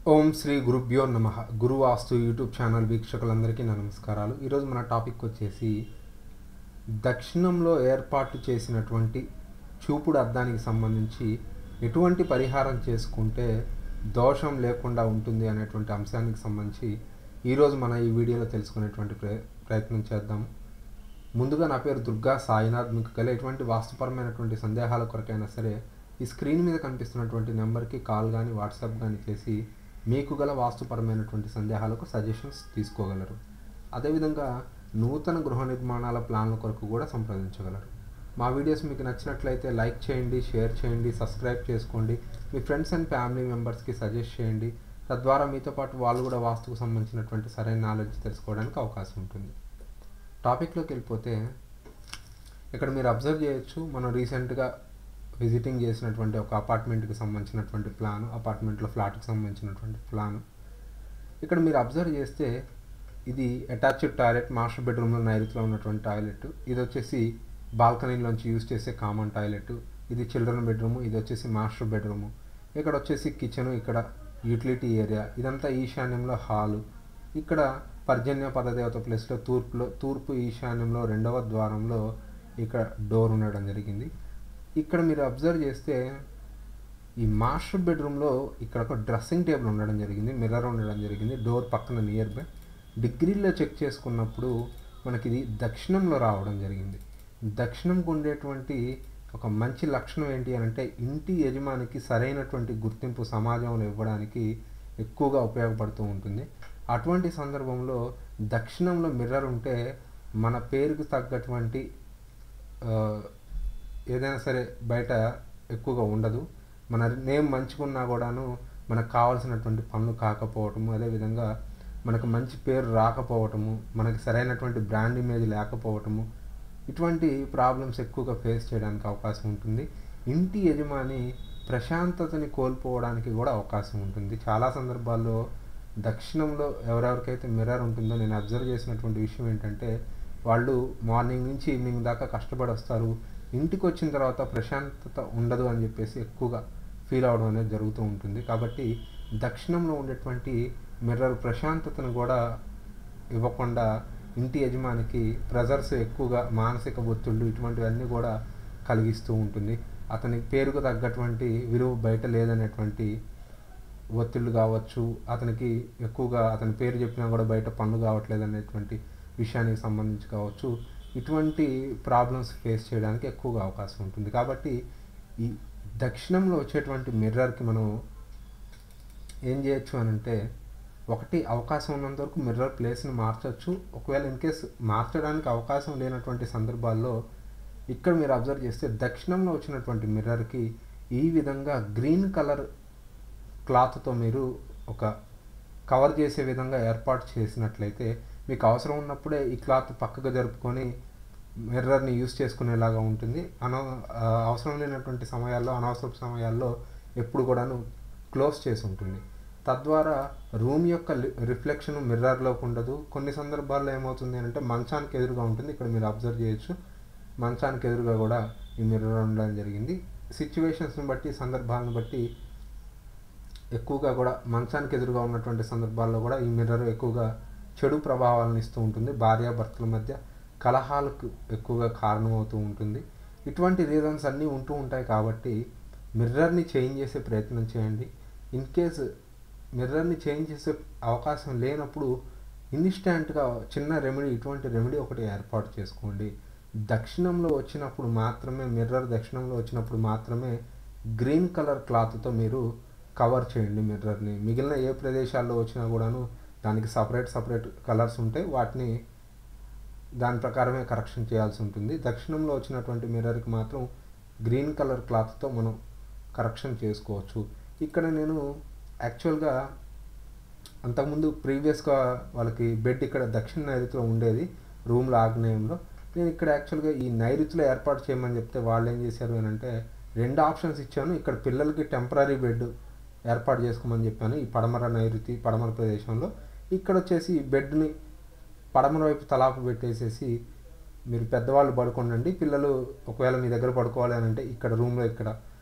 ఓం శ్రీ గురుభ్యో నమ గురు వాస్తు YouTube channel వీక్షకులందరికీ నా నమస్కారాలు ఈరోజు మన టాపిక్ వచ్చేసి దక్షిణంలో ఏర్పాటు చేసినటువంటి చూపుడు అద్దానికి సంబంధించి ఎటువంటి పరిహారం చేసుకుంటే దోషం లేకుండా ఉంటుంది అనేటువంటి అంశానికి సంబంధించి ఈరోజు మన ఈ వీడియోలో తెలుసుకునేటువంటి ప్రయ ప్రయత్నం చేద్దాం ముందుగా నా పేరు దుర్గా సాయినాథ్ మీకు గల ఎటువంటి వాస్తుపరమైనటువంటి సందేహాల కొరకైనా సరే ఈ స్క్రీన్ మీద కనిపిస్తున్నటువంటి నెంబర్కి కాల్ కానీ వాట్సాప్ కానీ చేసి మీకు గల వాస్తుపరమైనటువంటి సందేహాలకు సజెషన్స్ తీసుకోగలరు అదేవిధంగా నూతన గృహ నిర్మాణాల ప్లాన్ల కొరకు కూడా సంప్రదించగలరు మా వీడియోస్ మీకు నచ్చినట్లయితే లైక్ చేయండి షేర్ చేయండి సబ్స్క్రైబ్ చేసుకోండి మీ ఫ్రెండ్స్ అండ్ ఫ్యామిలీ మెంబర్స్కి సజెస్ట్ చేయండి తద్వారా మీతో పాటు వాళ్ళు కూడా వాస్తుకు సంబంధించినటువంటి సరైన నాలెడ్జ్ తెలుసుకోవడానికి అవకాశం ఉంటుంది టాపిక్లోకి వెళ్ళిపోతే ఇక్కడ మీరు అబ్జర్వ్ చేయొచ్చు మనం రీసెంట్గా విజిటింగ్ చేసినటువంటి ఒక అపార్ట్మెంట్కి సంబంధించినటువంటి ప్లాన్ అపార్ట్మెంట్లో ఫ్లాట్కి సంబంధించినటువంటి ప్లాన్ ఇక్కడ మీరు అబ్జర్వ్ చేస్తే ఇది అటాచ్డ్ టాయిలెట్ మాస్టర్ బెడ్రూమ్లో నైరుతిలో ఉన్నటువంటి టాయిలెట్ ఇది వచ్చేసి బాల్కనీలోంచి యూజ్ చేసే కామన్ టాయిలెట్ ఇది చిల్డ్రన్ బెడ్రూమ్ ఇది వచ్చేసి మాస్టర్ బెడ్రూమ్ ఇక్కడ వచ్చేసి కిచెన్ ఇక్కడ యూటిలిటీ ఏరియా ఇదంతా ఈశాన్యంలో హాలు ఇక్కడ పర్జన్య పదదేవత ప్లేస్లో తూర్పులో తూర్పు ఈశాన్యంలో రెండవ ద్వారంలో ఇక్కడ డోర్ ఉండడం జరిగింది ఇక్కడ మీరు అబ్జర్వ్ చేస్తే ఈ మాస్టర్ బెడ్రూమ్లో ఇక్కడ ఒక డ్రెస్సింగ్ టేబుల్ ఉండడం జరిగింది మిర్రర్ ఉండడం జరిగింది డోర్ పక్కన నియర్ బై డిగ్రీలో చెక్ చేసుకున్నప్పుడు మనకి ఇది దక్షిణంలో రావడం జరిగింది దక్షిణంకు ఉండేటువంటి ఒక మంచి లక్షణం ఏంటి అని అంటే ఇంటి యజమానికి సరైనటువంటి గుర్తింపు సమాజంలో ఇవ్వడానికి ఎక్కువగా ఉపయోగపడుతూ ఉంటుంది అటువంటి సందర్భంలో దక్షిణంలో మిర్రర్ ఉంటే మన పేరుకు తగ్గటువంటి ఏదైనా సరే బయట ఎక్కువగా ఉండదు మన నేమ్ మంచిగున్నా కూడాను మనకు కావాల్సినటువంటి పనులు కాకపోవటము అదేవిధంగా మనకు మంచి పేరు రాకపోవటము మనకి సరైనటువంటి బ్రాండ్ ఇమేజ్ లేకపోవటము ఇటువంటి ప్రాబ్లమ్స్ ఎక్కువగా ఫేస్ చేయడానికి అవకాశం ఉంటుంది ఇంటి యజమాని ప్రశాంతతని కోల్పోవడానికి కూడా అవకాశం ఉంటుంది చాలా సందర్భాల్లో దక్షిణంలో ఎవరెవరికైతే మిర్రర్ ఉంటుందో నేను అబ్జర్వ్ చేసినటువంటి విషయం ఏంటంటే వాళ్ళు మార్నింగ్ నుంచి ఈవినింగ్ దాకా కష్టపడి వస్తారు ఇంటికి వచ్చిన తర్వాత ప్రశాంతత ఉండదు అని చెప్పేసి ఎక్కువగా ఫీల్ అవడం అనేది జరుగుతూ ఉంటుంది కాబట్టి దక్షిణంలో ఉండేటువంటి మిర్రర్ ప్రశాంతతను కూడా ఇవ్వకుండా ఇంటి యజమానికి ప్రెజర్స్ ఎక్కువగా మానసిక ఒత్తిళ్ళు ఇటువంటివన్నీ కూడా కలిగిస్తూ ఉంటుంది అతని పేరుకు తగ్గటువంటి విలువ బయట లేదనేటువంటి ఒత్తిళ్ళు కావచ్చు అతనికి ఎక్కువగా అతని పేరు చెప్పినా కూడా బయట పనులు కావట్లేదు అనేటువంటి విషయానికి సంబంధించి కావచ్చు ఇటువంటి ప్రాబ్లమ్స్ ఫేస్ చేయడానికి ఎక్కువగా అవకాశం ఉంటుంది కాబట్టి ఈ దక్షిణంలో వచ్చేటువంటి మిర్రర్కి మనం ఏం చేయొచ్చు అని అంటే ఒకటి అవకాశం ఉన్నంత వరకు మిర్రర్ ప్లేస్ని మార్చవచ్చు ఒకవేళ ఇన్ కేస్ మార్చడానికి అవకాశం లేనటువంటి సందర్భాల్లో ఇక్కడ మీరు అబ్జర్వ్ చేస్తే దక్షిణంలో వచ్చినటువంటి మిర్రర్కి ఈ విధంగా గ్రీన్ కలర్ క్లాత్తో మీరు ఒక కవర్ చేసే విధంగా ఏర్పాటు చేసినట్లయితే మీకు అవసరం ఉన్నప్పుడే ఈ క్లాత్ పక్కకు జరుపుకొని మిర్రర్ని యూస్ చేసుకునేలాగా ఉంటుంది అన అవసరం లేనటువంటి సమయాల్లో అనవసర సమయాల్లో ఎప్పుడు కూడాను క్లోజ్ చేసి ఉంటుంది తద్వారా రూమ్ యొక్క రిఫ్లెక్షన్ మిర్రర్లోకి ఉండదు కొన్ని సందర్భాల్లో ఏమవుతుంది అంటే మంచానికి ఎదురుగా ఉంటుంది ఇక్కడ మీరు అబ్జర్వ్ చేయొచ్చు మంచానికి ఎదురుగా కూడా ఈ మిర్రర్ ఉండడం జరిగింది సిచ్యువేషన్స్ని బట్టి సందర్భాలను బట్టి ఎక్కువగా కూడా మంచానికి ఎదురుగా ఉన్నటువంటి సందర్భాల్లో కూడా ఈ మిర్రర్ ఎక్కువగా చెడు ప్రభావాలను ఇస్తూ ఉంటుంది భార్యాభర్తల మధ్య కలహాలకు ఎక్కువగా కారణమవుతూ ఉంటుంది ఇటువంటి రీజన్స్ అన్నీ ఉంటూ ఉంటాయి కాబట్టి మిర్రర్ని చేంజ్ చేసే ప్రయత్నం చేయండి ఇన్ కేస్ మిర్రర్ని చేంజ్ చేసే అవకాశం లేనప్పుడు ఇన్స్టాంట్గా చిన్న రెమెడీ ఇటువంటి రెమెడీ ఒకటి ఏర్పాటు చేసుకోండి దక్షిణంలో వచ్చినప్పుడు మాత్రమే మిర్రర్ దక్షిణంలో వచ్చినప్పుడు మాత్రమే గ్రీన్ కలర్ క్లాత్తో మీరు కవర్ చేయండి మిర్రర్ని మిగిలిన ఏ ప్రదేశాల్లో వచ్చినా కూడాను దానికి సపరేట్ సపరేట్ కలర్స్ ఉంటాయి వాటిని దాని ప్రకారమే కరెక్షన్ చేయాల్సి ఉంటుంది దక్షిణంలో వచ్చినటువంటి మిర్రర్కి మాత్రం గ్రీన్ కలర్ క్లాత్తో మనం కరెక్షన్ చేసుకోవచ్చు ఇక్కడ నేను యాక్చువల్గా అంతకుముందు ప్రీవియస్గా వాళ్ళకి బెడ్ ఇక్కడ దక్షిణ నైరుతిలో ఉండేది రూమ్లో ఆగ్నేయంలో నేను ఇక్కడ యాక్చువల్గా ఈ నైరుతిలో ఏర్పాటు చేయమని చెప్తే వాళ్ళు ఏం చేశారు అని అంటే రెండు ఆప్షన్స్ ఇచ్చాను ఇక్కడ పిల్లలకి టెంపరీ బెడ్ ఏర్పాటు చేసుకోమని చెప్పాను ఈ పడమర నైరుతి పడమర ప్రదేశంలో ఇక్కడ వచ్చేసి ఈ బెడ్ని పడమర వైపు తలాపు పెట్టేసేసి మీరు పెద్దవాళ్ళు పడుకోండి పిల్లలు ఒకవేళ మీ దగ్గర పడుకోవాలి అని అంటే ఇక్కడ రూమ్లో ఇక్కడ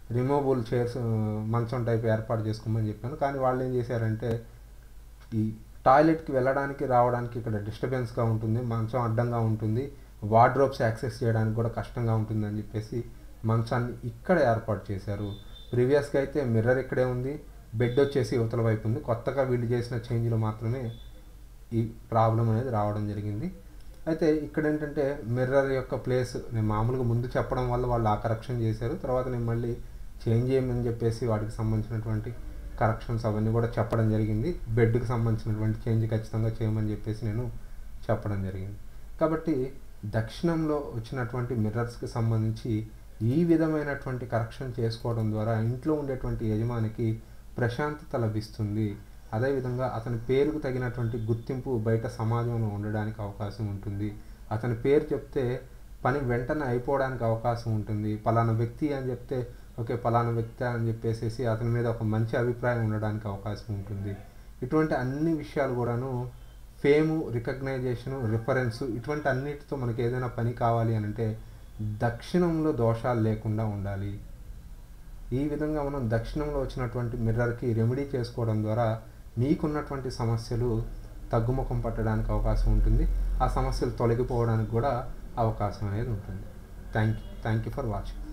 రిమూవబుల్ చైర్స్ మంచం టైప్ ఏర్పాటు చేసుకోమని చెప్పాను కానీ వాళ్ళు ఏం చేశారంటే ఈ టాయిలెట్కి వెళ్ళడానికి రావడానికి ఇక్కడ డిస్టర్బెన్స్గా ఉంటుంది మంచం అడ్డంగా ఉంటుంది వార్డ్రోబ్స్ యాక్సెస్ చేయడానికి కూడా కష్టంగా ఉంటుంది అని చెప్పేసి మంచాన్ని ఇక్కడ ఏర్పాటు చేశారు ప్రీవియస్గా అయితే మిర్రర్ ఇక్కడే ఉంది బెడ్ వచ్చేసి యువతల వైపు ఉంది కొత్తగా వీళ్ళు చేసిన చేంజ్లో మాత్రమే ఈ ప్రాబ్లం అనేది రావడం జరిగింది అయితే ఇక్కడ ఏంటంటే మిర్రర్ యొక్క ప్లేస్ నేను మామూలుగా ముందు చెప్పడం వల్ల వాళ్ళు ఆ కరెక్షన్ చేశారు తర్వాత నేను మళ్ళీ చేంజ్ చేయమని చెప్పేసి వాటికి సంబంధించినటువంటి కరెక్షన్స్ అవన్నీ కూడా చెప్పడం జరిగింది బెడ్కి సంబంధించినటువంటి చేంజ్ ఖచ్చితంగా చేయమని చెప్పేసి నేను చెప్పడం జరిగింది కాబట్టి దక్షిణంలో వచ్చినటువంటి మిర్రర్స్కి సంబంధించి ఈ విధమైనటువంటి కరెక్షన్ చేసుకోవడం ద్వారా ఇంట్లో ఉండేటువంటి యజమానికి ప్రశాంతత లభిస్తుంది అదేవిధంగా అతని పేరుకు తగినటువంటి గుర్తింపు బయట సమాజంలో ఉండడానికి అవకాశం ఉంటుంది అతని పేరు చెప్తే పని వెంటనే అయిపోవడానికి అవకాశం ఉంటుంది పలానా వ్యక్తి అని చెప్తే ఓకే పలానా వ్యక్తి అని చెప్పేసి అతని మీద ఒక మంచి అభిప్రాయం ఉండడానికి అవకాశం ఉంటుంది ఇటువంటి అన్ని విషయాలు కూడాను ఫేము రికగ్నైజేషను రిఫరెన్స్ ఇటువంటి అన్నిటితో మనకి ఏదైనా పని కావాలి అని అంటే దక్షిణంలో దోషాలు లేకుండా ఉండాలి ఈ విధంగా మనం దక్షిణంలో వచ్చినటువంటి మిర్రర్కి రెమెడీ చేసుకోవడం ద్వారా మీకున్నటువంటి సమస్యలు తగ్గుముఖం పట్టడానికి అవకాశం ఉంటుంది ఆ సమస్యలు తొలగిపోవడానికి కూడా అవకాశం అనేది ఉంటుంది thank you thank you for watching